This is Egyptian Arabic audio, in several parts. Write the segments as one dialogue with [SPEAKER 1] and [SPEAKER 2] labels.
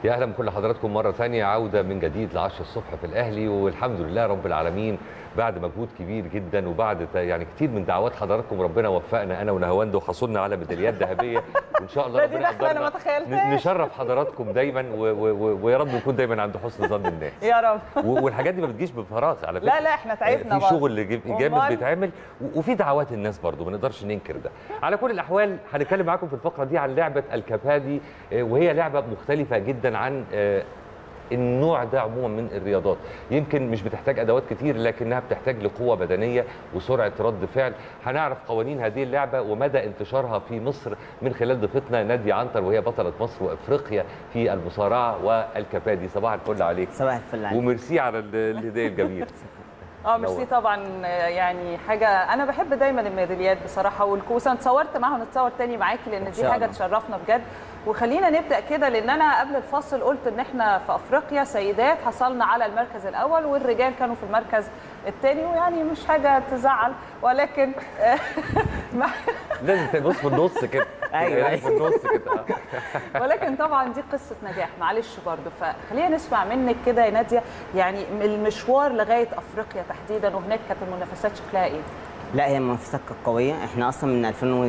[SPEAKER 1] يا اهلا بكل حضراتكم مره ثانيه عوده من جديد ل 10 الصبح في الاهلي والحمد لله رب العالمين بعد مجهود كبير جدا وبعد ت- يعني كتير من دعوات حضراتكم ربنا وفقنا انا ونهاوند وحصلنا على ميداليات ذهبيه وان شاء الله
[SPEAKER 2] ده دي
[SPEAKER 1] ربنا
[SPEAKER 2] دخلة أنا ما
[SPEAKER 1] يقدرنا
[SPEAKER 2] تخيلتهاش.
[SPEAKER 1] ن- نشرف حضراتكم دايما و- و- و- ويا رب نكون دايما عند حسن ظن الناس
[SPEAKER 2] يا رب
[SPEAKER 1] و- والحاجات دي ما بتجيش بفراغ على فكره
[SPEAKER 2] لا لا احنا تعبنا
[SPEAKER 1] في
[SPEAKER 2] برضه.
[SPEAKER 1] شغل جيب- جامد
[SPEAKER 2] أمال؟
[SPEAKER 1] بيتعمل و- وفي دعوات الناس برضو ما نقدرش ننكر ده على كل الاحوال هنتكلم معاكم في الفقره دي عن لعبه الكابادي آه، وهي لعبه مختلفه جدا عن آه، النوع ده عموما من الرياضات يمكن مش بتحتاج ادوات كتير لكنها بتحتاج لقوه بدنيه وسرعه رد فعل هنعرف قوانين هذه اللعبه ومدى انتشارها في مصر من خلال ضيفتنا ناديه عنتر وهي بطله مصر وافريقيا في المصارعه والكبادي صباح الفل عليك
[SPEAKER 3] صباح الفل عليك
[SPEAKER 1] وميرسي على ال- الهديه الجميله
[SPEAKER 2] اه ميرسي طبعا آه، يعني حاجه انا بحب دايما الميداليات بصراحه والكوسه انا اتصورت معاها ونتصور تاني معاكي لان دي
[SPEAKER 3] شاء
[SPEAKER 2] حاجه
[SPEAKER 3] الله.
[SPEAKER 2] تشرفنا بجد وخلينا نبدا كده لان انا قبل الفاصل قلت ان احنا في افريقيا سيدات حصلنا على المركز الاول والرجال كانوا في المركز الثاني ويعني مش حاجه تزعل ولكن آه، مع-
[SPEAKER 1] لازم تبص في النص كده
[SPEAKER 3] أيوة،
[SPEAKER 1] يعني
[SPEAKER 3] أيوة.
[SPEAKER 1] في النص كده
[SPEAKER 2] ولكن طبعا دي قصه نجاح معلش برضو فخلينا نسمع منك كده يا ناديه يعني المشوار لغايه افريقيا تحديدا وهناك كانت المنافسات شكلها ايه؟
[SPEAKER 3] لا هي المنافسات كانت قويه احنا اصلا من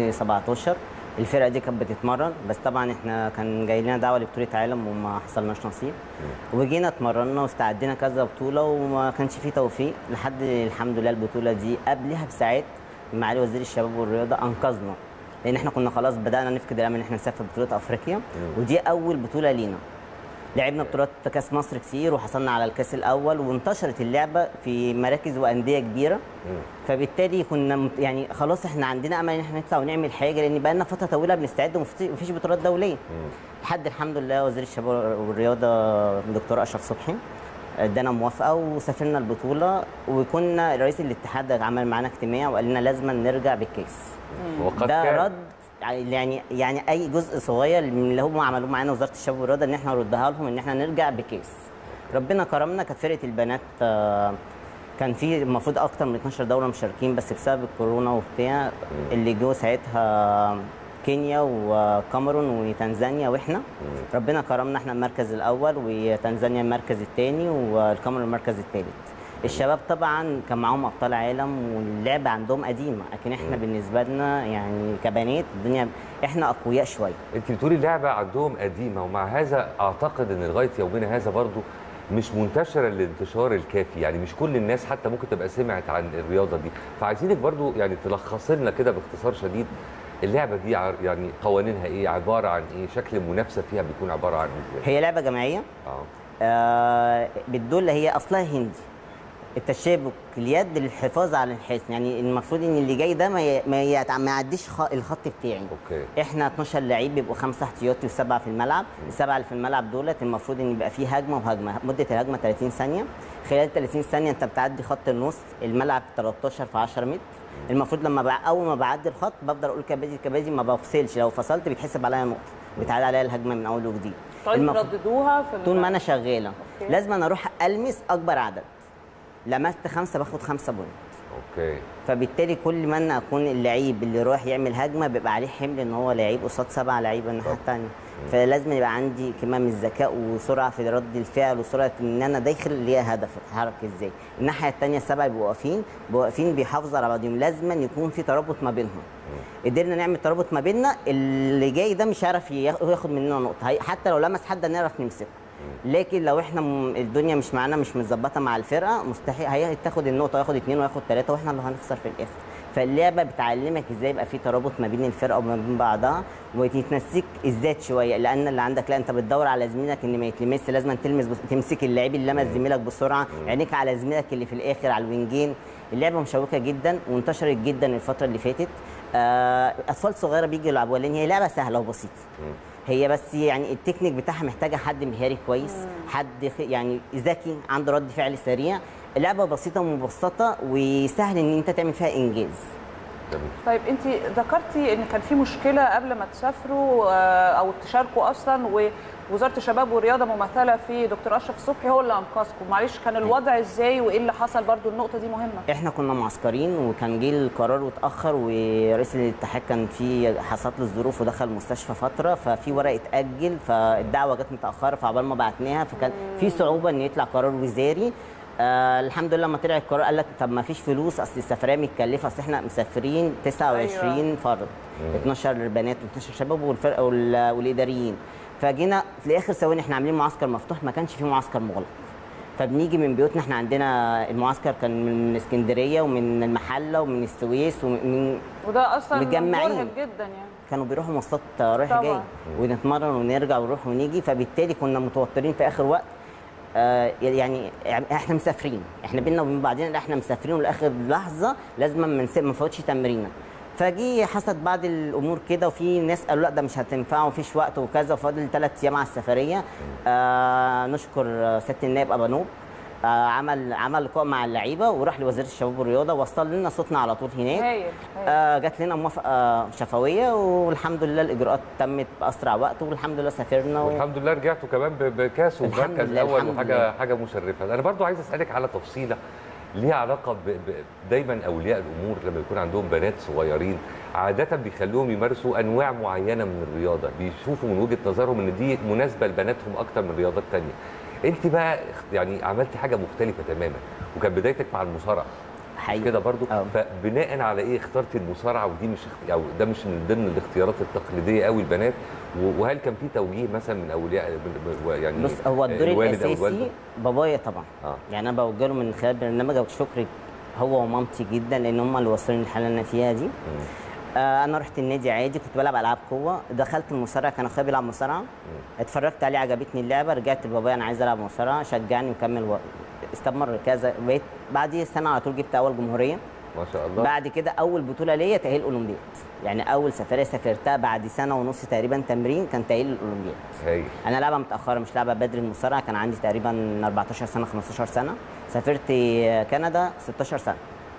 [SPEAKER 3] 2017 الفرقه دي كانت بتتمرن بس طبعا احنا كان جاي لنا دعوه لبطوله عالم وما حصلناش نصيب وجينا اتمرنا واستعدينا كذا بطوله وما كانش فيه توفيق لحد الحمد لله البطوله دي قبلها بساعات معالي وزير الشباب والرياضه انقذنا لان احنا كنا خلاص بدانا نفقد الامل ان احنا نسافر بطوله افريقيا ودي اول بطوله لينا لعبنا بطولات كاس مصر كتير وحصلنا على الكاس الاول وانتشرت اللعبه في مراكز وانديه كبيره فبالتالي كنا مت- يعني خلاص احنا عندنا امل ان احنا نطلع ونعمل حاجه لان بقى لنا فتره طويله بنستعد ومفت- ومفيش بطولات دوليه لحد الحمد لله وزير الشباب والرياضه الدكتور اشرف صبحي ادانا موافقه وسافرنا البطوله وكنا رئيس الاتحاد عمل معانا اجتماع وقال لنا لازم نرجع بالكاس
[SPEAKER 1] وقد
[SPEAKER 3] ده
[SPEAKER 1] كان.
[SPEAKER 3] رد يعني يعني اي جزء صغير من اللي هم عملوه معانا وزاره الشباب والرياضه ان احنا نردها لهم ان احنا نرجع بكيس ربنا كرمنا كانت فرقه البنات آه، كان في المفروض اكتر من 12 دوله مشاركين بس بسبب الكورونا وبتاع اللي جو ساعتها كينيا وكاميرون وتنزانيا واحنا ربنا كرمنا احنا المركز الاول وتنزانيا المركز الثاني والكاميرون المركز الثالث الشباب طبعا كان معاهم ابطال عالم واللعبه عندهم قديمه لكن احنا بالنسبه لنا يعني كبنات الدنيا احنا اقوياء شويه
[SPEAKER 1] انت بتقولي اللعبه عندهم قديمه ومع هذا اعتقد ان لغايه يومنا هذا برضو مش منتشره الانتشار الكافي يعني مش كل الناس حتى ممكن تبقى سمعت عن الرياضه دي فعايزينك برضو يعني تلخص لنا كده باختصار شديد اللعبه دي ع- يعني قوانينها ايه عباره عن ايه شكل المنافسه فيها بيكون عباره عن ازاي
[SPEAKER 3] هي لعبه جماعيه
[SPEAKER 1] اه
[SPEAKER 3] آه بتدل هي اصلها هندي التشابك اليد للحفاظ على الحصن يعني المفروض ان اللي جاي ده ما ي- ما, يتع- ما يعديش خ- الخط بتاعي
[SPEAKER 1] اوكي
[SPEAKER 3] احنا 12 لعيب بيبقوا خمسه احتياطي وسبعه في الملعب السبعه اللي في الملعب دولت المفروض ان يبقى فيه هجمه وهجمه مده الهجمه 30 ثانيه خلال 30 ثانيه انت بتعدي خط النص الملعب 13 في 10 متر المفروض لما بع... اول ما بعدي الخط بفضل اقول كبادي كبادي ما بفصلش لو فصلت بيتحسب عليا نقطه بيتعاد عليا الهجمه من اول وجديد
[SPEAKER 2] طيب
[SPEAKER 3] المفروض-
[SPEAKER 2] ترددوها في
[SPEAKER 3] طول ما انا شغاله
[SPEAKER 2] أوكي.
[SPEAKER 3] لازم انا اروح المس اكبر عدد لمست خمسه باخد خمسه بوينت
[SPEAKER 1] اوكي
[SPEAKER 3] فبالتالي كل ما انا اكون اللعيب اللي رايح يعمل هجمه بيبقى عليه حمل ان هو لعيب قصاد سبعه لعيبه الناحيه الثانيه فلازم يبقى عندي كمان من الذكاء وسرعه في رد الفعل وسرعه ان انا داخل ليها هدف اتحرك ازاي الناحيه الثانيه السبعه بيبقوا واقفين بيبقوا واقفين بيحافظوا على بعضهم لازم يكون في ترابط ما بينهم قدرنا نعمل ترابط ما بيننا اللي جاي ده مش هيعرف ياخ- ياخد مننا نقطه هي- حتى لو لمس حد نعرف نمسكه لكن لو احنا م- الدنيا مش معانا مش متظبطه مع الفرقه مستحيل هي تاخد النقطه وياخد اثنين وياخد ثلاثه واحنا اللي هنخسر في الاخر فاللعبه بتعلمك ازاي يبقى في ترابط ما بين الفرقه وما بين بعضها وتنسيك الذات شويه لان اللي عندك لا انت بتدور على زميلك ان ما يتلمس لازم تلمس بس تمسك اللعيب اللي لمس زميلك بسرعه عينيك على زميلك اللي في الاخر على الوينجين اللعبه مشوقه جدا وانتشرت جدا الفتره اللي فاتت آه، اطفال صغيره بيجوا يلعبوها لان هي لعبه سهله وبسيطه هي بس يعني التكنيك بتاعها محتاجه حد مهاري كويس حد خ- يعني ذكي عنده رد فعل سريع لعبه بسيطه ومبسطه وسهل ان انت تعمل فيها انجاز
[SPEAKER 1] جميل.
[SPEAKER 2] طيب انت ذكرتي ان كان في مشكله قبل ما تسافروا آه، او تشاركوا اصلا ووزاره الشباب والرياضه ممثله في دكتور اشرف صبحي هو اللي انقذكم معلش كان الوضع ازاي وايه اللي حصل برضو النقطه دي مهمه
[SPEAKER 3] احنا كنا معسكرين وكان جه القرار واتاخر ورئيس الاتحاد كان في حصلت له الظروف ودخل المستشفى فتره ففي ورق اتاجل فالدعوه جت متاخره فعبال ما بعتناها فكان في صعوبه ان يطلع قرار وزاري آه الحمد لله لما طلع القرار قال لك طب ما فيش فلوس اصل السفريه متكلفه اصل احنا مسافرين 29
[SPEAKER 2] أيوة.
[SPEAKER 3] فرد 12 بنات و12 شباب والفرق وال- والاداريين فجينا في الاخر ثواني احنا عاملين معسكر مفتوح ما كانش في معسكر مغلق فبنيجي من بيوتنا احنا عندنا المعسكر كان من اسكندريه ومن المحله ومن السويس ومن
[SPEAKER 2] وده اصلا
[SPEAKER 3] متجمعين.
[SPEAKER 2] مرهق جدا يعني
[SPEAKER 3] كانوا بيروحوا مواصلات رايح
[SPEAKER 2] طبعاً.
[SPEAKER 3] جاي ونتمرن ونرجع ونروح ونيجي فبالتالي كنا متوترين في اخر وقت آه يعني احنا مسافرين احنا بينا وبين بعضنا لا احنا مسافرين ولاخر لحظه لازم ما نسيب- ما نفوتش تمرينه فجي حصلت بعض الامور كده وفي ناس قالوا لا ده مش هتنفع ومفيش وقت وكذا وفاضل ثلاث ايام على السفريه آه نشكر آه، سياده النائب ابانوب آه عمل عمل لقاء مع اللعيبه وراح لوزير الشباب والرياضه وصل لنا صوتنا على طول هناك
[SPEAKER 2] هايل هايل.
[SPEAKER 3] آه جات لنا موافقه شفويه والحمد لله الاجراءات تمت باسرع وقت والحمد لله سافرنا و...
[SPEAKER 1] والحمد لله رجعتوا كمان ب- بكاس
[SPEAKER 3] الحمد
[SPEAKER 1] ومركز
[SPEAKER 3] لله،
[SPEAKER 1] اول
[SPEAKER 3] الحمد
[SPEAKER 1] وحاجه
[SPEAKER 3] لله.
[SPEAKER 1] حاجه مشرفه انا برضو عايز اسالك على تفصيله ليها علاقه ب... ب... دايما اولياء الامور لما يكون عندهم بنات صغيرين عاده بيخلوهم يمارسوا انواع معينه من الرياضه بيشوفوا من وجهه نظرهم ان دي مناسبه لبناتهم اكتر من رياضات تانية انت بقى اخت- يعني عملتي حاجه مختلفه تماما وكان بدايتك مع المصارعه مش
[SPEAKER 3] حقيقي.
[SPEAKER 1] كده برضو
[SPEAKER 3] آه.
[SPEAKER 1] فبناء على ايه اخترتي المصارعه ودي مش اخت- او ده مش من ضمن الاختيارات التقليديه قوي البنات و- وهل كان في توجيه مثلا من اولياء من- من- يعني
[SPEAKER 3] بص هو الدور
[SPEAKER 1] الوالد أو
[SPEAKER 3] الاساسي
[SPEAKER 1] الوالدة؟
[SPEAKER 3] بابايا طبعا
[SPEAKER 1] آه.
[SPEAKER 3] يعني انا بوجه له من خلال برنامج ابو شكري هو ومامتي جدا لان هم اللي وصلوني للحاله اللي انا فيها دي آه انا رحت النادي عادي كنت بلعب العاب قوه دخلت المصارعه كان اخويا بيلعب مصارعه اتفرجت عليه عجبتني اللعبه رجعت لبابايا انا عايز العب مصارعه شجعني وكمل و... استمر كذا بقيت بعد سنه على طول جبت اول جمهوريه
[SPEAKER 1] ما شاء الله
[SPEAKER 3] بعد كده اول بطوله ليا تاهيل اولمبياد يعني اول سفريه سافرتها بعد سنه ونص تقريبا تمرين كان تاهيل الاولمبياد
[SPEAKER 1] هايل
[SPEAKER 3] انا لعبه متاخره مش لعبه بدري المصارعه كان عندي تقريبا 14 سنه 15 سنه سافرت كندا 16 سنه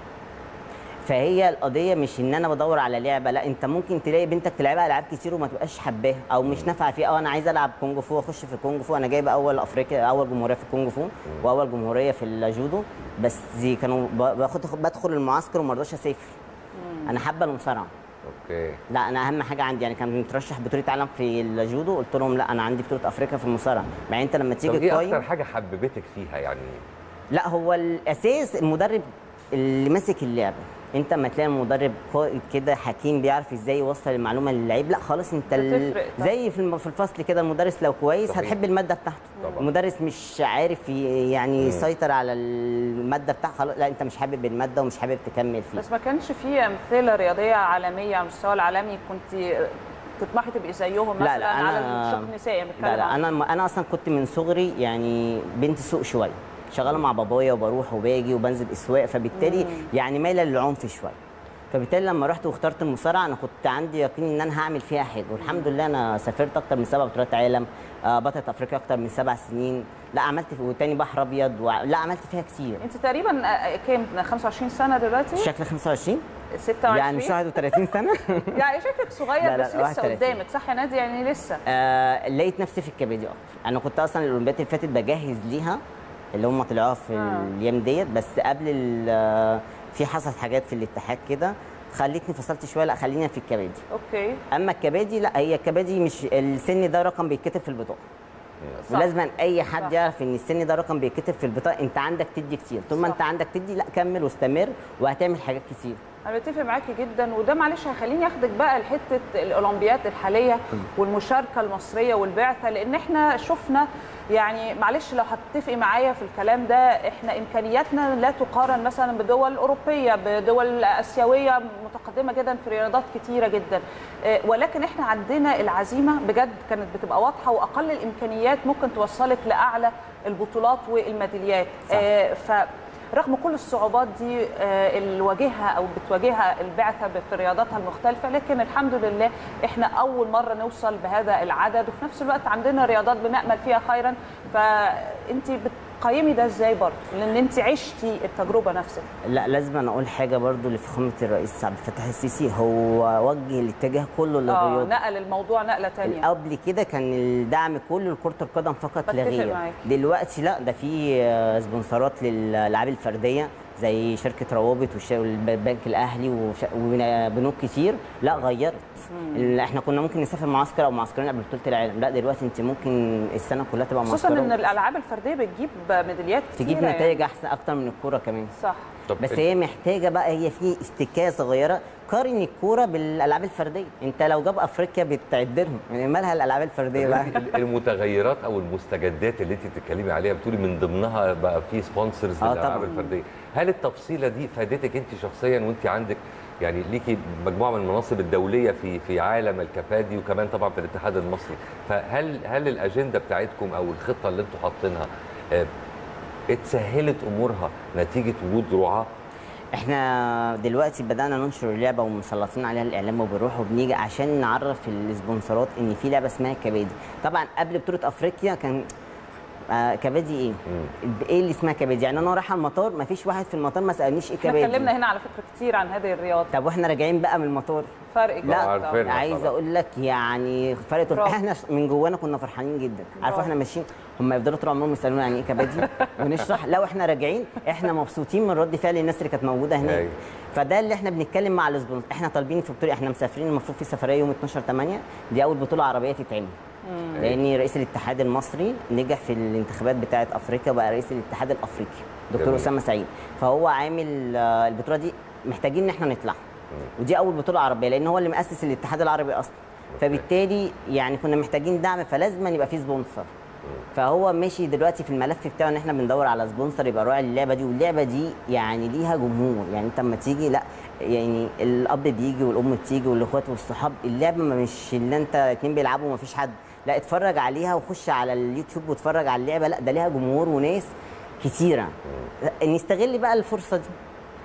[SPEAKER 3] فهي القضيه مش ان انا بدور على لعبه لا انت ممكن تلاقي بنتك تلعبها العاب كتير وما تبقاش حباها او مش نافعه فيها اه انا عايز العب كونج فو واخش في الكونج فو انا جايب اول افريقيا اول جمهوريه في الكونج فو واول جمهوريه في الجودو بس دي كانوا ب- باخد بدخل المعسكر وما رضاش اسافر انا حابه المصارعه
[SPEAKER 1] اوكي
[SPEAKER 3] لا انا اهم حاجه عندي يعني كان مترشح بطوله عالم في الجودو قلت لهم لا انا عندي بطوله افريقيا في المصارعه مع انت لما
[SPEAKER 1] طب
[SPEAKER 3] تيجي
[SPEAKER 1] ايه
[SPEAKER 3] تقيم
[SPEAKER 1] اكتر حاجه حببتك فيها يعني
[SPEAKER 3] لا هو الاساس المدرب اللي ماسك اللعبه انت لما تلاقي المدرب قائد كده حكيم بيعرف ازاي يوصل المعلومه للعيب لا خلاص انت ال...
[SPEAKER 2] بتفرق طبعا.
[SPEAKER 3] زي في الم- في الفصل كده المدرس لو كويس
[SPEAKER 1] صحيح.
[SPEAKER 3] هتحب الماده بتاعته
[SPEAKER 1] طبعا.
[SPEAKER 3] المدرس مش عارف ي- يعني يسيطر على الماده بتاعته خلاص لا انت مش حابب الماده ومش حابب تكمل فيه
[SPEAKER 2] بس ما كانش في امثله رياضيه عالميه على المستوى العالمي كنت تطمحي تبقي زيهم مثلا
[SPEAKER 3] لا لا
[SPEAKER 2] على
[SPEAKER 3] انا
[SPEAKER 2] الشق النسائي بتكلم
[SPEAKER 3] لا لا
[SPEAKER 2] عن-
[SPEAKER 3] انا انا اصلا كنت من صغري يعني بنت سوق شويه شغاله مع بابايا وبروح وباجي وبنزل اسواق فبالتالي يعني مايله للعنف شويه فبالتالي لما رحت واخترت المصارعه انا كنت عندي يقين ان انا هعمل فيها حاجه والحمد لله انا سافرت اكتر من سبع بطولات عالم آه، بطلة افريقيا اكتر من سبع سنين لا عملت في وتاني بحر ابيض و... لا عملت فيها كتير
[SPEAKER 2] انت تقريبا آه، كام 25 سنه دلوقتي
[SPEAKER 3] شكل 25
[SPEAKER 2] 26
[SPEAKER 3] يعني مش 31 سنه
[SPEAKER 2] يعني شكلك صغير
[SPEAKER 3] لا، لا،
[SPEAKER 2] بس لسه
[SPEAKER 3] 31.
[SPEAKER 2] قدامك صح يا نادي يعني لسه
[SPEAKER 3] آه لقيت نفسي في الكبادي اكتر انا كنت اصلا الاولمبياد اللي فاتت بجهز ليها اللي هم طلعوها في
[SPEAKER 2] آه.
[SPEAKER 3] الايام ديت بس قبل ال- آه، في حصلت حاجات في الاتحاد كده خلتني فصلت شويه لا خلينا في الكبادي
[SPEAKER 2] اوكي
[SPEAKER 3] اما الكبادي لا هي الكبادي مش السن ده رقم بيتكتب في البطاقه
[SPEAKER 2] صح.
[SPEAKER 3] ولازم اي حد
[SPEAKER 2] صح.
[SPEAKER 3] يعرف ان السن ده رقم بيتكتب في البطاقه انت عندك تدي كتير طول ما
[SPEAKER 2] صح.
[SPEAKER 3] انت عندك تدي لا كمل واستمر وهتعمل حاجات كتير
[SPEAKER 2] انا بتفق معاكي جدا وده معلش هيخليني اخدك بقى لحته الاولمبياد الحاليه والمشاركه المصريه والبعثه لان احنا شفنا يعني معلش لو هتتفقي معايا في الكلام ده احنا امكانياتنا لا تقارن مثلا بدول اوروبيه بدول اسيويه متقدمه جدا في رياضات كتيره جدا آه، ولكن احنا عندنا العزيمه بجد كانت بتبقى واضحه واقل الامكانيات ممكن توصلك لاعلى البطولات والميداليات
[SPEAKER 3] صح.
[SPEAKER 2] آه، ف رغم كل الصعوبات دي آه، اللي واجهها او بتواجهها البعثه في رياضاتها المختلفه لكن الحمد لله احنا اول مره نوصل بهذا العدد وفي نفس الوقت عندنا رياضات بنامل فيها خيرا فانت بتقيمي ده ازاي برضه لان انت عشتي التجربه نفسك
[SPEAKER 3] لا لازم أنا اقول حاجه برضو لفخامه الرئيس عبد الفتاح السيسي هو وجه الاتجاه كله
[SPEAKER 2] اه
[SPEAKER 3] للرياضه
[SPEAKER 2] نقل الموضوع نقله تانية
[SPEAKER 3] قبل كده كان الدعم كله لكره القدم فقط لا
[SPEAKER 2] بتفق
[SPEAKER 3] غير
[SPEAKER 2] معاك.
[SPEAKER 3] دلوقتي لا ده في آه، سبونسرات للالعاب الفرديه زي شركه روابط والش- والبنك الاهلي وش- وبنوك كتير لا غيرت ال- احنا كنا ممكن نسافر معسكر او معسكرين قبل بطوله العالم لا دلوقتي انت ممكن السنه كلها تبقى
[SPEAKER 2] خصوصا
[SPEAKER 3] معسكرات
[SPEAKER 2] ان الالعاب الفرديه بتجيب ميداليات كتير
[SPEAKER 3] تجيب نتائج احسن اكتر من الكوره كمان
[SPEAKER 2] صح
[SPEAKER 1] طب
[SPEAKER 3] بس هي محتاجه بقى هي في استكايه صغيره قارن الكوره بالالعاب الفرديه انت لو جاب افريقيا بتعدلهم يعني مالها الالعاب الفرديه بقى
[SPEAKER 1] ال- المتغيرات او المستجدات اللي انت بتتكلمي عليها بتقولي من ضمنها بقى في سبونسرز
[SPEAKER 3] آه
[SPEAKER 1] للالعاب
[SPEAKER 3] طبعاً.
[SPEAKER 1] الفرديه هل التفصيله دي فادتك انت شخصيا وانت عندك يعني ليكي مجموعه من المناصب الدوليه في في عالم الكبادي وكمان طبعا في الاتحاد المصري فهل هل الاجنده بتاعتكم او الخطه اللي انتم حاطينها آه، اتسهلت امورها نتيجه وجود رعاه
[SPEAKER 3] احنا دلوقتي بدانا ننشر اللعبه ومسلطين عليها الاعلام وبنروح وبنيجي عشان نعرف السبونسرات ان في لعبه اسمها كبادي طبعا قبل بطوله افريقيا كان آه كبادي ايه؟ ايه اللي اسمها كبادي؟ يعني انا رايحه المطار ما فيش واحد في المطار ما سالنيش ايه
[SPEAKER 2] احنا
[SPEAKER 3] كبادي
[SPEAKER 2] اتكلمنا هنا على فكره كتير عن هذه الرياضه
[SPEAKER 3] طب واحنا راجعين بقى من المطار
[SPEAKER 2] فرق كبير
[SPEAKER 3] لا
[SPEAKER 1] عارفينها
[SPEAKER 3] عايز
[SPEAKER 1] طبعاً.
[SPEAKER 3] اقول لك يعني فرق طب
[SPEAKER 2] برافو.
[SPEAKER 3] احنا من جوانا كنا فرحانين جدا عارفه
[SPEAKER 2] برافو.
[SPEAKER 3] احنا ماشيين هم يفضلوا طول عمرهم يسالونا يعني ايه كبادي ونشرح لا واحنا راجعين احنا مبسوطين من رد فعل الناس اللي كانت موجوده هناك
[SPEAKER 1] أيوة.
[SPEAKER 3] فده اللي احنا بنتكلم مع السبونسر احنا طالبين في بطوله احنا مسافرين المفروض في سفريه يوم 12 8 دي اول بطوله عربيه تتعمل لان رئيس الاتحاد المصري نجح في الانتخابات بتاعه افريقيا وبقى رئيس الاتحاد الافريقي دكتور
[SPEAKER 1] جميل.
[SPEAKER 3] اسامه سعيد فهو عامل آه، البطوله دي محتاجين ان احنا نطلع ودي اول بطوله عربيه لان هو اللي مؤسس الاتحاد العربي اصلا فبالتالي يعني كنا محتاجين دعم فلازم يبقى في سبونسر فهو ماشي دلوقتي في الملف بتاعه ان احنا بندور على سبونسر يبقى راعي اللعبه دي واللعبه دي يعني ليها جمهور يعني انت اما تيجي لا يعني الاب بيجي والام بتيجي والاخوات والصحاب اللعبه ما مش اللي انت اتنين بيلعبوا وما فيش حد لا اتفرج عليها وخش على اليوتيوب واتفرج على اللعبه لا ده ليها جمهور وناس كتيره نستغل بقى الفرصه دي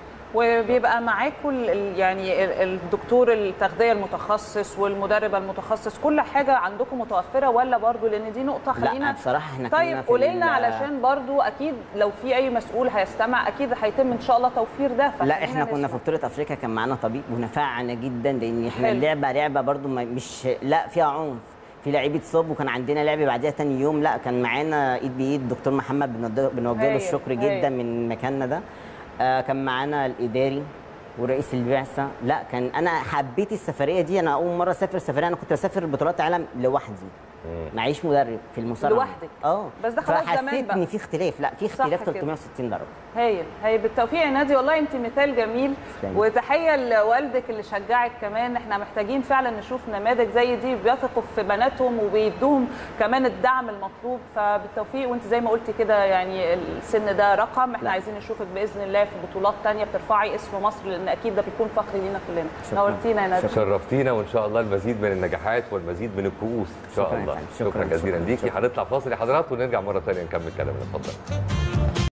[SPEAKER 2] وبيبقى معاكم ال- ال- يعني ال- الدكتور التغذيه المتخصص والمدرب المتخصص كل حاجه عندكم متوفره ولا برضو لان دي نقطه خلينا
[SPEAKER 3] لا بصراحه احنا كنا
[SPEAKER 2] طيب
[SPEAKER 3] في
[SPEAKER 2] قولي لنا
[SPEAKER 3] ال-
[SPEAKER 2] علشان برضو اكيد لو في اي مسؤول هيستمع اكيد هيتم ان شاء الله توفير ده
[SPEAKER 3] لا
[SPEAKER 2] فخلينا
[SPEAKER 3] احنا كنا
[SPEAKER 2] نسمع.
[SPEAKER 3] في بطوله افريقيا كان معانا طبيب ونفعنا جدا لان احنا
[SPEAKER 2] حلو.
[SPEAKER 3] اللعبه لعبه برضو ما- مش لا فيها عنف في لعيب اتصاب وكان عندنا لعب بعديها تاني يوم لا كان معانا ايد بايد الدكتور محمد بنود- بنوجه له
[SPEAKER 2] هايل،
[SPEAKER 3] الشكر
[SPEAKER 2] هايل.
[SPEAKER 3] جدا من مكاننا ده آه كان معانا الاداري ورئيس البعثه لا كان انا حبيت السفريه دي انا اول مره اسافر سفريه انا كنت بسافر بطولات عالم لوحدي معيش مدرب في المصارعه
[SPEAKER 2] لوحدك.
[SPEAKER 3] اه
[SPEAKER 2] بس ده خلاص زمان
[SPEAKER 3] فحسيت
[SPEAKER 2] بقى.
[SPEAKER 3] ان في اختلاف لا في
[SPEAKER 2] صح
[SPEAKER 3] اختلاف
[SPEAKER 2] كده.
[SPEAKER 3] 360 درجه
[SPEAKER 2] هايل هايل بالتوفيق يا نادي والله انت مثال جميل
[SPEAKER 3] تسلمي.
[SPEAKER 2] وتحيه لوالدك اللي شجعك كمان احنا محتاجين فعلا نشوف نماذج زي دي بيثقوا في بناتهم وبيدوهم كمان الدعم المطلوب فبالتوفيق وانت زي ما قلتي كده يعني السن ده رقم احنا
[SPEAKER 3] لا.
[SPEAKER 2] عايزين نشوفك باذن الله في بطولات تانية بترفعي اسم مصر لان اكيد ده بيكون فخر لينا كلنا
[SPEAKER 3] شكراً.
[SPEAKER 2] نورتينا يا نادي
[SPEAKER 1] شرفتينا وان شاء الله المزيد من النجاحات والمزيد من الكؤوس ان شاء
[SPEAKER 3] شكراً يا
[SPEAKER 1] الله
[SPEAKER 3] فندم.
[SPEAKER 1] شكرا
[SPEAKER 3] شكراً،
[SPEAKER 1] جزيلا
[SPEAKER 3] شكراً،
[SPEAKER 1] ليكي
[SPEAKER 3] شكراً.
[SPEAKER 1] هنطلع فاصل يا حضرات ونرجع مره ثانيه نكمل كلامنا اتفضل